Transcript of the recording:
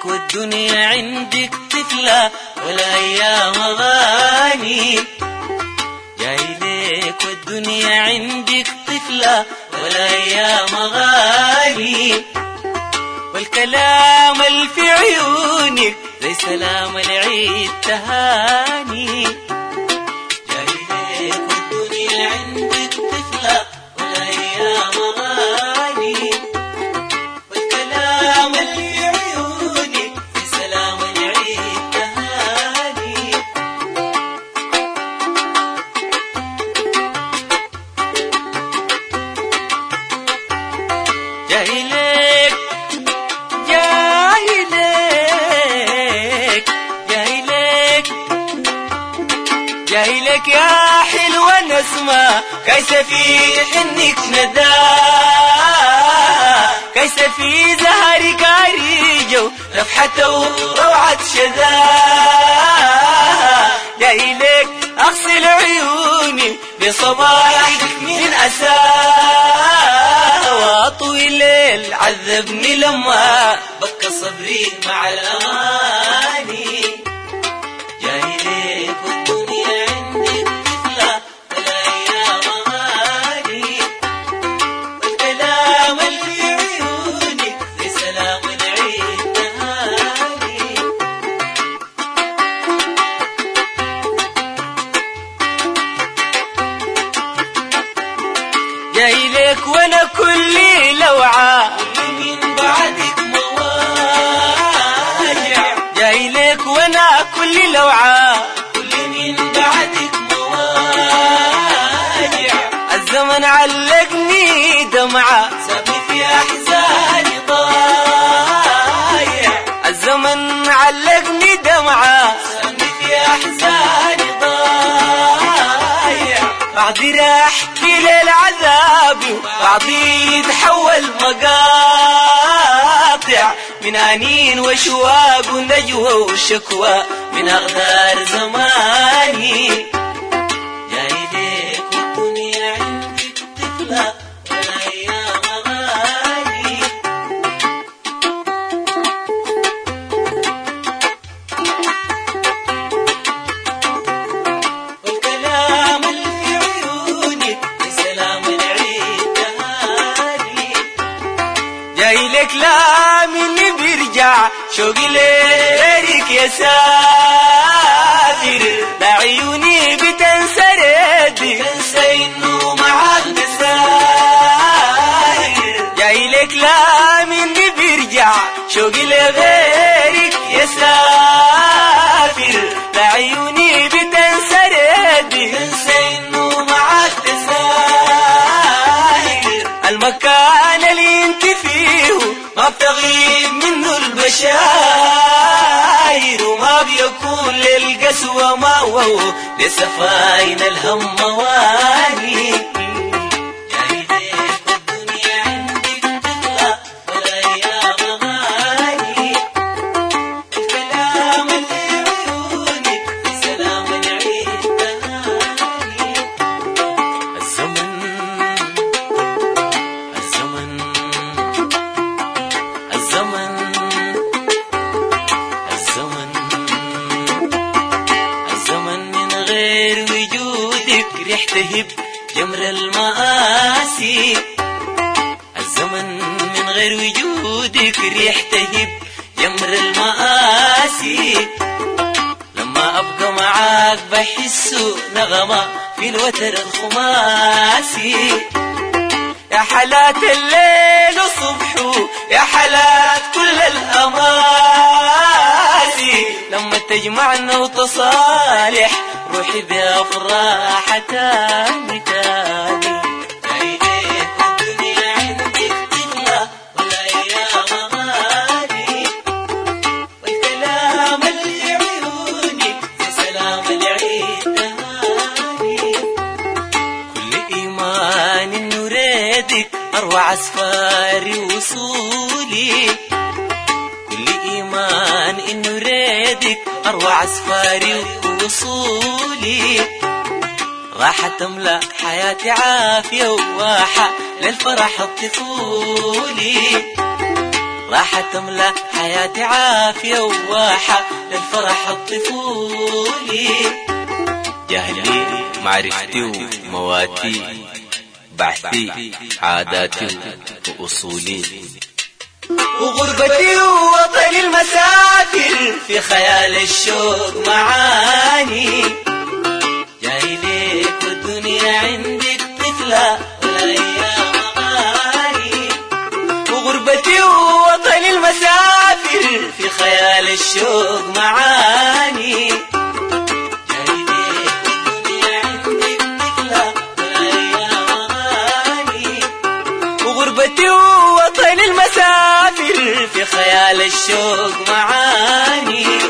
والدنيا عندك طفلة والأيام أغاني جاي ليك والدنيا عندك طفلة والأيام أغاني والكلام اللي في عيونك زي سلام العيد تهاني جاي ليك والدنيا عندك طفلة والأيام أغاني والكلام اللي في عيونك زي سلام العيد تهاني جاي لك جاي لك جاي لك جاي لك يا حلوة نسمة كيس في حنك ندى كيس في زهرك عريجو نفحة وروعة شذا جاي لك أغسل عيوني بصباحك من أسى واطوي الليل عذبني لما بكى صبري مع الأماني جاي ليك والدنيا عندك طفلة والأيام أغاني والكلام اللي في عيونك زي سلام العيد تهاني جاي لك وانا كلي لوعة من بعدك مواجع جاي لك وانا كلي لوعة كل من بعدك مواجع الزمن علقني دمعة سابني في احزاني ضايع الزمن علقني دمعة سابني في احزاني ضايع بعدي احكي للعذاب وبعدي يتحول مقاطع من انين وشواق ونجوى وشكوى من اغدار زماني جاي ليك والدنيا عندك طفلة والايام اغاني والكلام اللي في عيونك بسلام العيد تهاني جاي لك لا مني بيرجع شوقي ليك يا سافر لا عيوني بتنسرد تنسى انه معاك مسافر جاي لك لا مني بيرجع شوقي لغيرك يا سافر لا عيوني بتنسرد تنسى انه معاك تسافر المكان اللي انت فيه ما بتغيب منه البشاير وما بيكون للقسوة ما هو لسفاين الهم مواني جاي ليك والدنيا عندك طفلة والأيام أغاني الكلام اللي عيونك بسلام العيد تهاني الزمن الزمن الزمن الزمن الزمن من غير وجودك ريح تهب جمر المآسي الزمن من غير وجودك ريح تهب جمر المآسي لما أبقى معاك بحس نغمة في الوتر الخماسي يا حالات الليل وصبحه يا حالات كل الأماسي لما تجمعنا وتصالح روحي بأفراح تاني تاني جاي ليك والدنيا عندك طفلة والأيام أغاني والكلام اللي عيونك في سلام العيد تهاني كل إيمان إنه ريدك أروع أسفاري وصولي كل إيمان إنه ريدك أروع أسفاري وصولي راح تملأ حياتي عافية وواحة للفرح الطفولي راح تملى حياتي عافية وواحة للفرح الطفولي جهلي معرفتي ومواتي بعثي عاداتي وأصولي وغربتي ووطني المسافر في خيال الشوق معاني جاي ليك والدنيا عندك طفلة والأيام غالي وغربتي ووطني المسافر في خيال الشوق معاني جاي ليك والدنيا عندك طفلة والأيام غالي وغربتي ووطني المسافر في خيال الشوق معاني